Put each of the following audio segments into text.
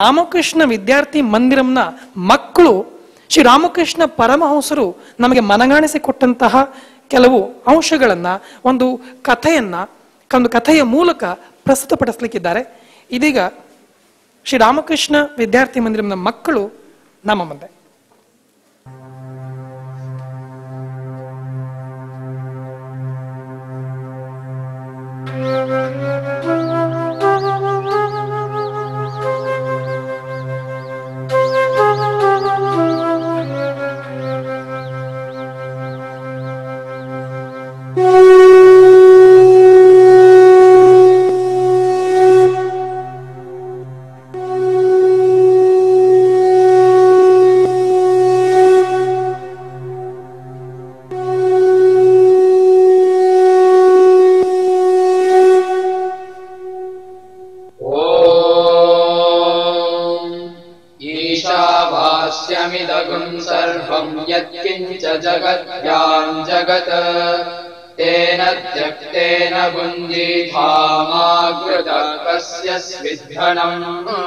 ರಾಮಕೃಷ್ಣ ವಿದ್ಯಾರ್ಥಿ ಮಂದಿರಂನ ಮಕ್ಕಳು ಶ್ರೀ ರಾಮಕೃಷ್ಣ ಪರಮಹಂಸರು ನಮಗೆ ಮನಗಾಣಿಸಿ ಕೊಟ್ಟಂತಹ ಕೆಲವು ಅಂಶಗಳನ್ನ ಒಂದು ಕಥೆಯನ್ನ ಒಂದು ಕಥೆಯ ಮೂಲಕ ಪ್ರಸ್ತುತಪಡಿಸಲಿಕ್ಕಿದ್ದಾರೆ ಇದೀಗ ಶ್ರೀ ರಾಮಕೃಷ್ಣ ವಿದ್ಯಾರ್ಥಿ ಮಂದಿರಂನ ಮಕ್ಕಳು ನಮ್ಮ ಮುಂದೆ ॐ ईशावास्यमिदगुम् सर्वम् यत्किञ्च जगत्याम् जगत् तेन त्यक्तेन गुञ्जीधामाकृतः कस्य स्विद्धनम्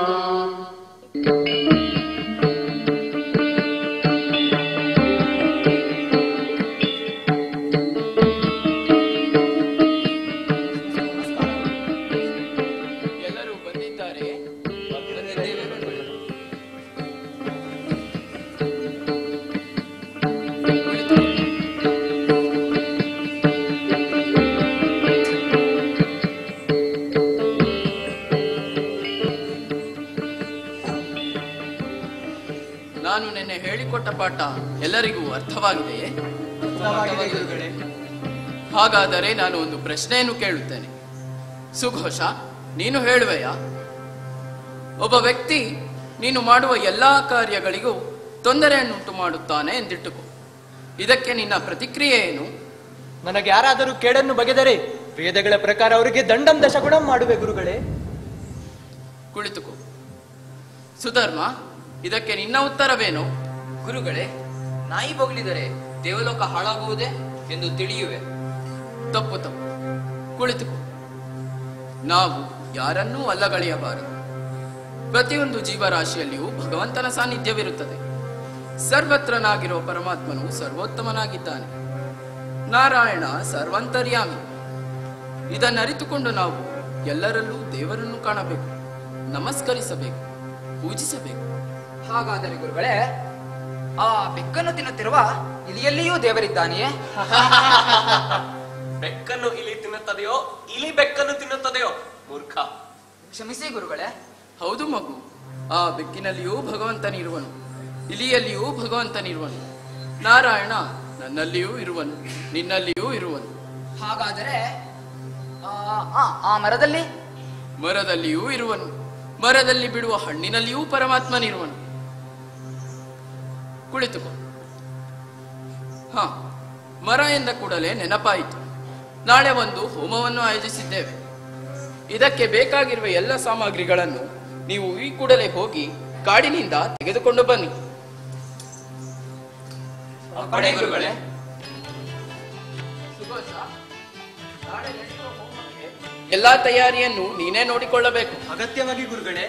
ಎಲ್ಲರೂ ಬಂದಿದ್ದಾರೆ ನಾನು ನಿನ್ನೆ ಹೇಳಿಕೊಟ್ಟ ಪಾಠ ಎಲ್ಲರಿಗೂ ಅರ್ಥವಾಗಿದೆಯೇ ಹಾಗಾದರೆ ನಾನು ಒಂದು ಪ್ರಶ್ನೆಯನ್ನು ಕೇಳುತ್ತೇನೆ ಸುಘೋಷ ನೀನು ಹೇಳುವೆಯಾ ಒಬ್ಬ ವ್ಯಕ್ತಿ ನೀನು ಮಾಡುವ ಎಲ್ಲಾ ಕಾರ್ಯಗಳಿಗೂ ತೊಂದರೆಯನ್ನುಂಟು ಮಾಡುತ್ತಾನೆ ಎಂದಿಟ್ಟುಕೋ ಇದಕ್ಕೆ ನಿನ್ನ ಪ್ರತಿಕ್ರಿಯೆ ಏನು ನನಗೆ ಯಾರಾದರೂ ಕೇಡನ್ನು ಬಗೆದರೆ ವೇದಗಳ ಪ್ರಕಾರ ಅವರಿಗೆ ದಂಡಂ ದಶಗುಣಂ ಮಾಡುವೆ ಗುರುಗಳೇ ಕುಳಿತುಕೋ ಸುಧರ್ಮ ಇದಕ್ಕೆ ನಿನ್ನ ಉತ್ತರವೇನು ಗುರುಗಳೇ ನಾಯಿ ಬೊಗಳಿದರೆ ದೇವಲೋಕ ಹಾಳಾಗುವುದೇ ಎಂದು ತಿಳಿಯುವೆ ತಪ್ಪು ತಪ್ಪು ಕುಳಿತುಕೋ ನಾವು ಯಾರನ್ನೂ ಅಲ್ಲಗಳೆಯಬಾರದು ಪ್ರತಿಯೊಂದು ಜೀವರಾಶಿಯಲ್ಲಿಯೂ ಭಗವಂತನ ಸಾನ್ನಿಧ್ಯವಿರುತ್ತದೆ ಸರ್ವತ್ರನಾಗಿರೋ ಪರಮಾತ್ಮನು ಸರ್ವೋತ್ತಮನಾಗಿದ್ದಾನೆ ನಾರಾಯಣ ಸರ್ವಂತರ್ಯಾಮಿ ಇದನ್ನರಿತುಕೊಂಡು ನಾವು ಎಲ್ಲರಲ್ಲೂ ದೇವರನ್ನು ಕಾಣಬೇಕು ನಮಸ್ಕರಿಸಬೇಕು ಪೂಜಿಸಬೇಕು ಹಾಗಾದರೆ ಗುರುಗಳೇ ಆ ಬೆಕ್ಕನ್ನು ತಿನ್ನುತ್ತಿರುವ ಇಲಿಯಲ್ಲಿಯೂ ದೇವರಿದ್ದಾನೆಯೇ ಬೆಕ್ಕನ್ನು ಇಲಿ ತಿನ್ನುತ್ತದೆಯೋ ಇಲಿ ಬೆಕ್ಕನ್ನು ತಿನ್ನುತ್ತದೆಯೋ ಮೂರ್ಖ ಕ್ಷಮಿಸಿ ಗುರುಗಳೇ ಹೌದು ಮಗು ಆ ಬೆಕ್ಕಿನಲ್ಲಿಯೂ ಭಗವಂತನಿರುವನು ಇಲಿಯಲ್ಲಿಯೂ ಭಗವಂತನಿರುವನು ನಾರಾಯಣ ನನ್ನಲ್ಲಿಯೂ ಇರುವನು ನಿನ್ನಲ್ಲಿಯೂ ಇರುವನು ಹಾಗಾದರೆ ಆ, ಆ, ಆ ಮರದಲ್ಲಿ ಮರದಲ್ಲಿಯೂ ಇರುವನು ಮರದಲ್ಲಿ ಬಿಡುವ ಹಣ್ಣಿನಲ್ಲಿಯೂ ಪರಮಾತ್ಮನಿರುವನು ಕುಳಿತುಕೋ ಹ ಮರ ಎಂದ ಕೂಡಲೇ ನೆನಪಾಯಿತು ನಾಳೆ ಒಂದು ಹೋಮವನ್ನು ಆಯೋಜಿಸಿದ್ದೇವೆ ಇದಕ್ಕೆ ಬೇಕಾಗಿರುವ ಎಲ್ಲ ಸಾಮಗ್ರಿಗಳನ್ನು ನೀವು ಈ ಕೂಡಲೇ ಹೋಗಿ ಕಾಡಿನಿಂದ ತೆಗೆದುಕೊಂಡು ಬನ್ನಿ ಪಡೆ ಗುರುಗಳೇ ಸುಭಾಷ, ನಾಳೆ ನಡೆಯುವ ಹೋಮಕ್ಕೆ ಎಲ್ಲಾ ತಯಾರಿಯನ್ನು ನೀನೇ ನೋಡಿಕೊಳ್ಳಬೇಕು ಅಗತ್ಯವಾಗಿ ಗುರುಗಳೇ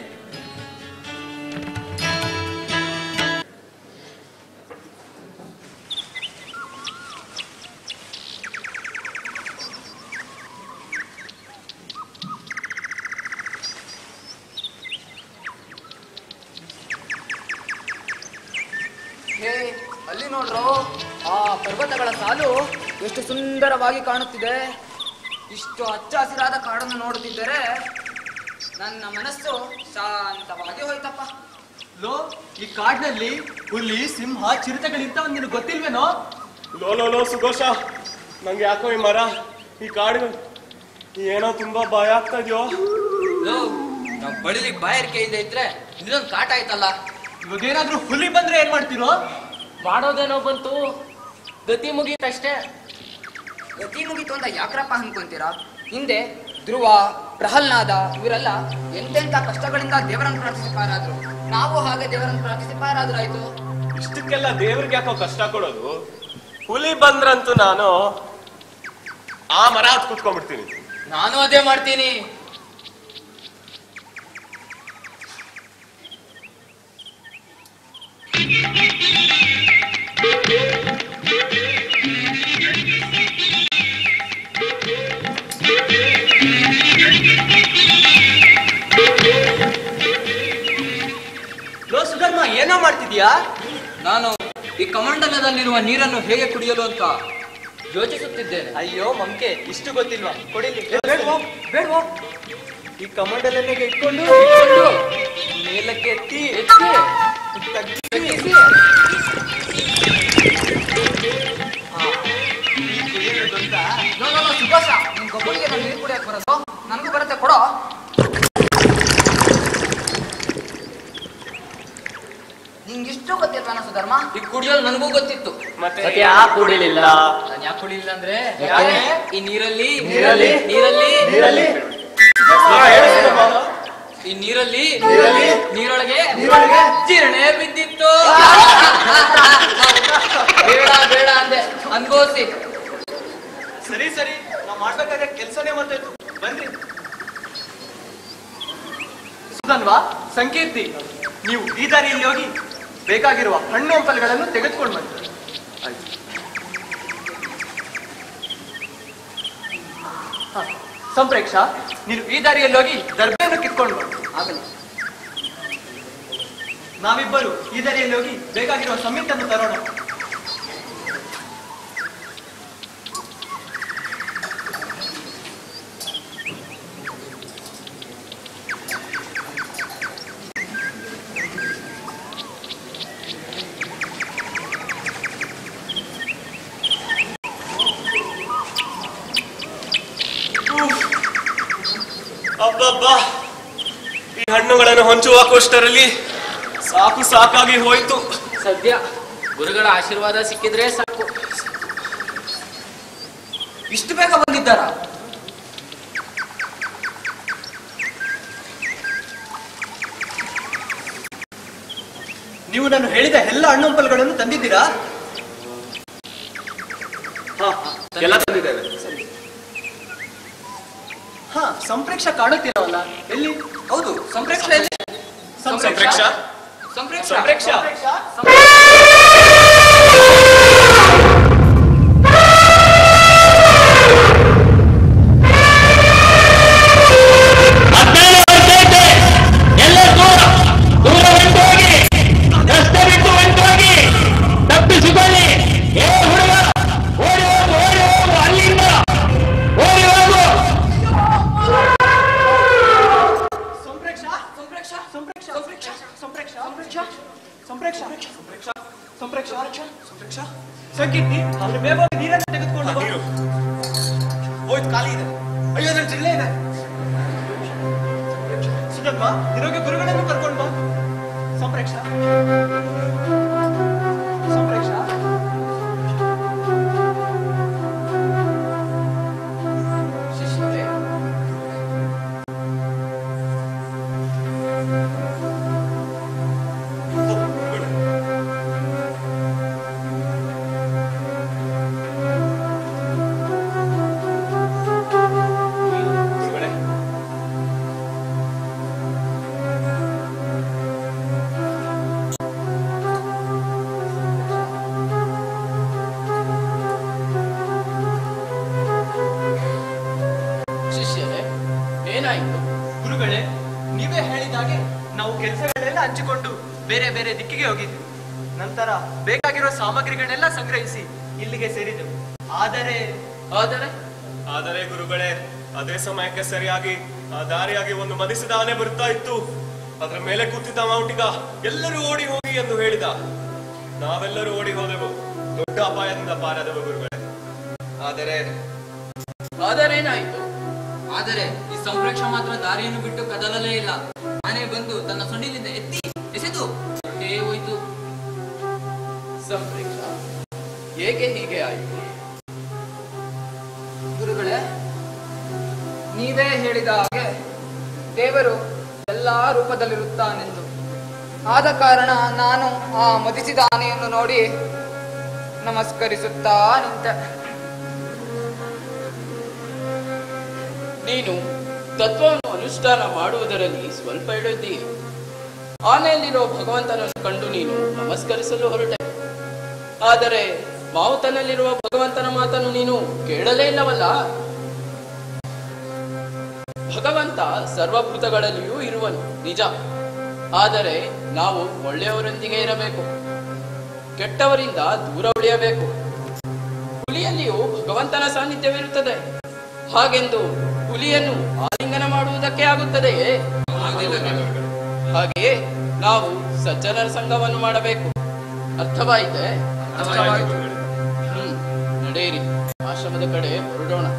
ಹೇ ಅಲ್ಲಿ ನೋಡ್ರೋ ಆ ಪರ್ವತಗಳ ಸಾಲು ಎಷ್ಟು ಸುಂದರವಾಗಿ ಕಾಣುತ್ತಿದೆ ಇಷ್ಟು ಹಚ್ಚ ಹಸಿರಾದ ಕಾಡನ್ನು ನೋಡುತ್ತಿದ್ದರೆ ನನ್ನ ಮನಸ್ಸು ಶಾಂತವಾಗಿ ಹೋಯ್ತಪ್ಪ ಲೋ ಈ ಕಾಡಿನಲ್ಲಿ ಹುಲಿ ಸಿಂಹ ಚಿರತೆಗಳಿಂತ ನಿನಗೆ ಗೊತ್ತಿಲ್ವೇನೋ ಲೋ ಲೋ ಲೋ ಸುಘೋಷ ನಂಗೆ ಯಾಕೋ ಈ ಮರ ಈ ಕಾಡು ಏನೋ ತುಂಬಾ ಭಯ ಆಗ್ತಾ ಇದೆಯೋ ನಾವು ಬಳಿಲಿಕ್ಕೆ ಬಾಯಾರಿಕೆ ಇದೆ ಇದ್ರೆ ಇನ್ನೊಂದು ಕಾಟ ಆಯ್ತಲ್ಲ ಇವಾಗ ಏನಾದ್ರೂ ಹುಲಿ ಬಂದ್ರೆ ಏನ್ ಮಾಡ್ತೀರೋ ಮಾಡೋದೇನೋ ಬಂತು ಗತಿ ಮುಗೀತಷ್ಟೇ ಗತಿ ಮುಗೀತು ಅಂತ ಯಾಕ್ರಪ್ಪ ಅನ್ಕೊಂತೀರಾ ಹಿಂದೆ ಧ್ರುವ ಪ್ರಹಲ್ನಾದ ಇವರೆಲ್ಲ ಎಂತೆಂತ ಕಷ್ಟಗಳಿಂದ ದೇವರನ್ನು ಪ್ರಾರ್ಥಿಸಿ ಪಾರಾದ್ರು ನಾವು ಹಾಗೆ ದೇವರನ್ನು ಪ್ರಾರ್ಥಿಸಿ ಪಾರಾದ್ರಾಯ್ತು ಇಷ್ಟಕ್ಕೆಲ್ಲ ದೇವ್ರಿಗೆ ಯಾಕೋ ಕಷ್ಟ ಕೊಡೋದು ಹುಲಿ ಬಂದ್ರಂತೂ ನಾನು ಆ ಮರ ಹತ್ ಕುತ್ಕೊಂಡ್ಬಿಡ್ತೀನಿ ನಾನು ಅದೇ ಮಾಡ್ತೀನಿ ಲೋ ಸುಧರ್ಮ ಏನೋ ಮಾಡ್ತಿದ್ಯಾ ನಾನು ಈ ಕಮಂಡಲದಲ್ಲಿರುವ ನೀರನ್ನು ಹೇಗೆ ಕುಡಿಯಲು ಅಂತ ಯೋಚಿಸುತ್ತಿದ್ದೇನೆ ಅಯ್ಯೋ ಮಮ್ಕೆ ಇಷ್ಟು ಗೊತ್ತಿಲ್ವಾ ಕೊಡಿಲಿ ಬೇಡವೋ ಬೇಡವೋ ಈ ಕಮಂಡಲನ್ನೇ ಇಟ್ಕೊಂಡು ಮೇಲಕ್ಕೆ ಎತ್ತಿ ತಗ್ಗಿಸಿ. ಆ, ಈ ಕುಡಿಯೋದು ಗೊತ್ತಾ ನೋ, ನೋ, ನೋ, ಸುಭಾಷ ನಿನ್ ಗೊಬ್ಬರಿಗೆ ನಾನು ನೀರು ಕುಡಿಯಕ್ಕೆ ಬರೋದು ನನಗೂ ಬರುತ್ತೆ ಕೊಡೋ ನಿಂಗೆ ಇಷ್ಟು ಗೊತ್ತಿಲ್ವಾ ಸುಧರ್ಮ ಈ ಕುಡಿಯಲು ನನಗೂ ಗೊತ್ತಿತ್ತು ಮತ್ತೆ ಯಾಕೆ ಕುಡಿಲಿಲ್ಲ ನಾನು ಯಾಕೆ ಕುಡಿಲಿಲ್ಲ ಅಂದ್ರೆ ಯಾಕೆ? ಈ ನೀರಲ್ಲಿ ನೀರಲ್ಲಿ? ನೀರಲ್ಲಿ ನೀರಲ್ಲಿ ಹಾ, ಹೇಳು ಸುಧರ್ಮ. ಈ ನೀರಲ್ಲಿ ನೀರಲ್ಲಿ? ನೀರೊಳಗೆ ನೀರೊಳಗೆ? ಜಿರಣೆ ಬಿದ್ದಿತ್ತು ಬೇಡ ಬೇಡ ಅಂದೆ ಅನ್ಭವಿಸಿ ಸರಿ ಸರಿ ನಾವು ಮಾಡ್ಬೇಕಾದ್ರೆ ಕೆಲ್ಸನೇ ಮಾಡ್ತಾಯಿತ್ತು ಬನ್ರಿ ಸುಧನ್ವಾ ಸಂಕೀರ್ತಿ ನೀವು ಈ ದಾರಿಯಲ್ಲಿ ಹೋಗಿ ಬೇಕಾಗಿರುವ ಹಣ್ಣು ಹಂಪಲುಗಳನ್ನು ತೆಗೆದುಕೊಂಡು ಬನ್ನಿ ಹ, ಸಂಪ್ರೇಕ್ಷ ನೀನು ಈ ದಾರಿಯಲ್ಲಿ ಹೋಗಿ ದರ್ಬೆಯನ್ನು ಕಿತ್ಕೊಂಡು ಬಾ ಆಗಲಿ ನಾವಿಬ್ಬರು ಈ ದಾರಿಯಲ್ಲಿ ಹೋಗಿ ಬೇಕಾಗಿರುವ ಸಮಿತನ್ನು ತರೋಣ ಅಬ್ಬಬ್ಬಾ ಈ ಹಣ್ಣುಗಳನ್ನು ಹೊಂಚುವಾಕುವಷ್ಟರಲ್ಲಿ ಸಾಕು ಸಾಕಾಗಿ ಹೋಯ್ತು ಸದ್ಯ ಗುರುಗಳ ಆಶೀರ್ವಾದ ಸಿಕ್ಕಿದ್ರೆ ಸಾಕು ಇಷ್ಟು ಬೇಗ ಬಂದಿದ್ದಾರಾ ನೀವು ನಾನು ಹೇಳಿದ ಎಲ್ಲ ಹಣ್ಣು ಹಂಪಲುಗಳನ್ನು ತಂದಿದ್ದೀರಾ ಹಾ ಹಾ. ಎಲ್ಲ ತಂದಿದ್ದೇವೆ ಹಾ ಸಂಪ್ರೇಕ್ಷ ಕಾಣುತ್ತಿರವಲ್ಲ ಎಲ್ಲಿ ಹೌದು ಸಂಪ್ರೇಕ್ಷ ಎಲ್ಲಿ? ಸಂಪ್ರೇಕ್ಷ ಸಂಪ್ರೇಕ್ಷ ಸಂಪ್ರೇಕ್ಷ ಸಂಪ್ರೇಕ್ಷ ಸಂಪ್ರೇಕ್ಷ ಸಂಪ್ರೇಕ್ಷ ಸಂಪ್ರೇಕ್ಷ ಸಂಪ್ರೇಕ್ಷ ಸಂಪ್ರೇಕ್ಷ ಸಂಪ್ರೇಕ್ಷ ಸಂಪ್ರೇಕ್ಷ ಸಂಪ್ರೇಕ್ಷ ಸಂಕೀರ್ತಿ ಅವ್ರ ಬೇಗ ಹೋಗಿ ನೀರನ್ನು ತೆಗೆದುಕೊಂಡು ಬಾ. ನೀರು ಹೋಯ್ತು ಖಾಲಿ ಇದೆ ಅಯ್ಯೋ ಅದ್ರ ಜಿಲ್ಲೆ ಇದೆ ಸುಧನ್ವ ನಿರೋಗಿ ಗುರುಗಳನ್ನು ಕರ್ಕೊಂಡು ಬಾ ಸಂಪ್ರೇಕ್ಷ ಸಂಪ್ರೇಕ್ಷ ಶಿಷ್ಯರೇ, ಗುರುಗಳೇ ಶಿಷ್ಯರೇ ಏನಾಯ್ತು ಗುರುಗಳೇ ನೀವೇ ಹೇಳಿದಾಗೆ ನಾವು ಕೆಲಸಗಳೆಲ್ಲ ಹಂಚಿಕೊಂಡು ಬೇರೆ ಬೇರೆ ದಿಕ್ಕಿಗೆ ಹೋಗಿದ್ವಿ ನಂತರ ಬೇಕಾಗಿರೋ ಸಾಮಗ್ರಿಗಳನ್ನೆಲ್ಲ ಸಂಗ್ರಹಿಸಿ ಇಲ್ಲಿಗೆ ಸೇರಿದೆವು ಆದರೆ ಆದರೆ ಆದರೆ ಗುರುಗಳೇ ಅದೇ ಸಮಯಕ್ಕೆ ಸರಿಯಾಗಿ ಆ ದಾರಿಯಾಗಿ ಒಂದು ಮದಿಸಿದ ಆನೆ ಬರ್ತಾ ಇತ್ತು ಅದರ ಮೇಲೆ ಕೂತಿದ್ದ ಮೌಂಟಿಗ ಎಲ್ಲರೂ ಓಡಿ ಹೋಗಿ ಎಂದು ಹೇಳಿದ ನಾವೆಲ್ಲರೂ ಓಡಿ ಹೋದೆವು ದೊಡ್ಡ ಅಪಾಯದಿಂದ ಪಾರಾದೆವು ಗುರುಗಳೇ ಆದರೆ ಆದರೇನಾಯ್ತು ಆದರೆ ಈ ಸಂಪ್ರೇಕ್ಷ ಮಾತ್ರ ದಾರಿಯನ್ನು ಬಿಟ್ಟು ಕದಲಲೇ ಇಲ್ಲ ಆನೆ ಬಂದು ತನ್ನ ಸೊಂಡಿಲಿಂದ ಎತ್ತಿ ಎಸೆದು ಹೇ ಹೋಯ್ತು ಸಂಪ್ರೇಕ್ಷ ಏಕೆ ಹೀಗೆ ಆಯಿತು ಗುರುಗಳೇ ನೀವೇ ಹೇಳಿದ ಹಾಗೆ ದೇವರು ಎಲ್ಲಾ ರೂಪದಲ್ಲಿರುತ್ತಾನೆಂದು ಆದ ಕಾರಣ ನಾನು ಆ ಮದಿಸಿದ ಆನೆಯನ್ನು ನೋಡಿ ನಮಸ್ಕರಿಸುತ್ತಾ ನಿಂತೆ ನೀನು ತತ್ವವನ್ನು ಅನುಷ್ಠಾನ ಮಾಡುವುದರಲ್ಲಿ ಸ್ವಲ್ಪ ಇಳಿದ್ದೀಯ ಆನೆಯಲ್ಲಿರೋ ಭಗವಂತನನ್ನು ಕಂಡು ನೀನು ನಮಸ್ಕರಿಸಲು ಹೊರಟೆ ಆದರೆ ಮಾವುತನಲ್ಲಿರುವ ಭಗವಂತನ ಮಾತನ್ನು ನೀನು ಕೇಳಲೇ ಇಲ್ಲವಲ್ಲ ಭಗವಂತ ಸರ್ವಭೂತಗಳಲ್ಲಿಯೂ ಇರುವನು ನಿಜ ಆದರೆ ನಾವು ಒಳ್ಳೆಯವರೊಂದಿಗೆ ಇರಬೇಕು ಕೆಟ್ಟವರಿಂದ ದೂರ ಉಳಿಯಬೇಕು ಹುಲಿಯಲ್ಲಿಯೂ ಭಗವಂತನ ಸಾನ್ನಿಧ್ಯವಿರುತ್ತದೆ ಹಾಗೆಂದು ಹುಲಿಯನ್ನು ಆಲಿಂಗನ ಮಾಡುವುದಕ್ಕೆ ಆಗುತ್ತದೆಯೇ ಹಾಗೆಯೇ ನಾವು ಸಜ್ಜನರ ಸಂಘವನ್ನು ಮಾಡಬೇಕು ಅರ್ಥವಾಯಿತೆ ಹ್ಮ್ ನಡೆಯಿರಿ ಆಶ್ರಮದ ಕಡೆ ಹೊರಡೋಣ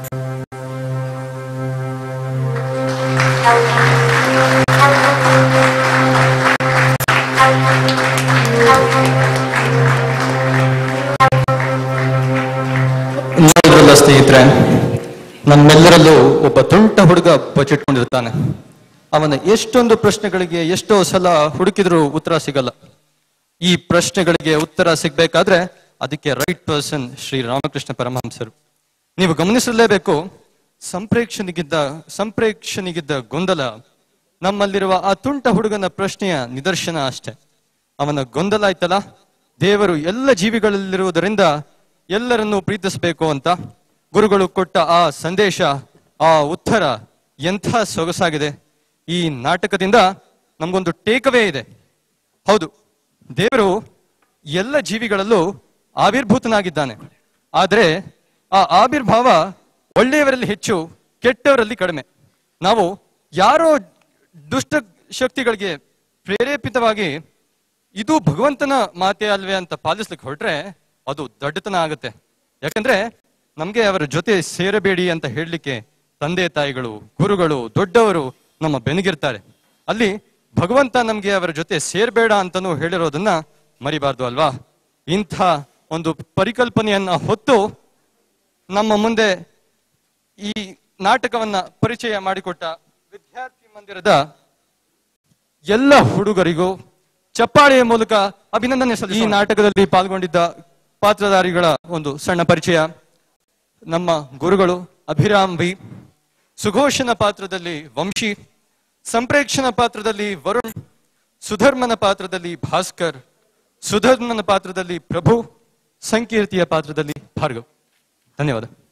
ನೋಡಿದ್ರಲ್ಲ ಸ್ನೇಹಿತರೆ ನಮ್ಮೆಲ್ಲರಲ್ಲೂ ಒಬ್ಬ ತುಂಟ ಹುಡುಗ ಬಚ್ಚಿಟ್ಕೊಂಡಿರ್ತಾನೆ ಅವನ ಎಷ್ಟೊಂದು ಪ್ರಶ್ನೆಗಳಿಗೆ ಎಷ್ಟೋ ಸಲ ಹುಡುಕಿದ್ರು ಉತ್ತರ ಸಿಗಲ್ಲ ಈ ಪ್ರಶ್ನೆಗಳಿಗೆ ಉತ್ತರ ಸಿಗ್ಬೇಕಾದ್ರೆ ಅದಕ್ಕೆ ರೈಟ್ ಪರ್ಸನ್ ಶ್ರೀ ರಾಮಕೃಷ್ಣ ಪರಮಹಂಸರು ನೀವು ಗಮನಿಸಲೇಬೇಕು ಸಂಪ್ರೇಕ್ಷನಿಗಿದ್ದ ಸಂಪ್ರೇಕ್ಷನಿಗಿದ್ದ ಗೊಂದಲ ನಮ್ಮಲ್ಲಿರುವ ಆ ತುಂಟ ಹುಡುಗನ ಪ್ರಶ್ನೆಯ ನಿದರ್ಶನ ಅಷ್ಟೆ ಅವನ ಗೊಂದಲ ಆಯ್ತಲ್ಲ ದೇವರು ಎಲ್ಲ ಜೀವಿಗಳಲ್ಲಿರುವುದರಿಂದ ಎಲ್ಲರನ್ನೂ ಪ್ರೀತಿಸಬೇಕು ಅಂತ ಗುರುಗಳು ಕೊಟ್ಟ ಆ ಸಂದೇಶ ಆ ಉತ್ತರ ಎಂಥ ಸೊಗಸಾಗಿದೆ ಈ ನಾಟಕದಿಂದ ನಮಗೊಂದು ಟೇಕವೇ ಇದೆ ಹೌದು ದೇವರು ಎಲ್ಲ ಜೀವಿಗಳಲ್ಲೂ ಆವಿರ್ಭೂತನಾಗಿದ್ದಾನೆ ಆದರೆ ಆ ಆವಿರ್ಭಾವ ಒಳ್ಳೆಯವರಲ್ಲಿ ಹೆಚ್ಚು ಕೆಟ್ಟವರಲ್ಲಿ ಕಡಿಮೆ ನಾವು ಯಾರೋ ದುಷ್ಟ ಶಕ್ತಿಗಳಿಗೆ ಪ್ರೇರೇಪಿತವಾಗಿ ಇದು ಭಗವಂತನ ಮಾತೆ ಅಲ್ವೇ ಅಂತ ಪಾಲಿಸ್ಲಿಕ್ಕೆ ಹೊರಟ್ರೆ ಅದು ದಡ್ಡತನ ಆಗುತ್ತೆ ಯಾಕಂದ್ರೆ ನಮ್ಗೆ ಅವರ ಜೊತೆ ಸೇರಬೇಡಿ ಅಂತ ಹೇಳಲಿಕ್ಕೆ ತಂದೆ ತಾಯಿಗಳು ಗುರುಗಳು ದೊಡ್ಡವರು ನಮ್ಮ ಬೆನಗಿರ್ತಾರೆ ಅಲ್ಲಿ ಭಗವಂತ ನಮ್ಗೆ ಅವರ ಜೊತೆ ಸೇರ್ಬೇಡ ಅಂತನೂ ಹೇಳಿರೋದನ್ನ ಮರಿಬಾರ್ದು ಅಲ್ವಾ ಇಂಥ ಒಂದು ಪರಿಕಲ್ಪನೆಯನ್ನ ಹೊತ್ತು ನಮ್ಮ ಮುಂದೆ ಈ ನಾಟಕವನ್ನ ಪರಿಚಯ ಮಾಡಿಕೊಟ್ಟ ವಿದ್ಯಾರ್ಥಿ ಮಂದಿರದ ಎಲ್ಲ ಹುಡುಗರಿಗೂ ಚಪ್ಪಾಳೆಯ ಮೂಲಕ ಅಭಿನಂದನೆ ಸಲ್ಲಿಸಿ ಈ ನಾಟಕದಲ್ಲಿ ಪಾಲ್ಗೊಂಡಿದ್ದ ಪಾತ್ರಧಾರಿಗಳ ಒಂದು ಸಣ್ಣ ಪರಿಚಯ ನಮ್ಮ ಗುರುಗಳು ಅಭಿರಾಮ್ ಬಿ ಸುಘೋಷನ ಪಾತ್ರದಲ್ಲಿ ವಂಶಿ ಸಂಪ್ರೇಕ್ಷಣ ಪಾತ್ರದಲ್ಲಿ ವರುಣ್ ಸುಧರ್ಮನ ಪಾತ್ರದಲ್ಲಿ ಭಾಸ್ಕರ್ ಸುಧರ್ಮನ ಪಾತ್ರದಲ್ಲಿ ಪ್ರಭು ಸಂಕೀರ್ತಿಯ ಪಾತ್ರದಲ್ಲಿ ಭಾರ್ಗವ್ ಧನ್ಯವಾದ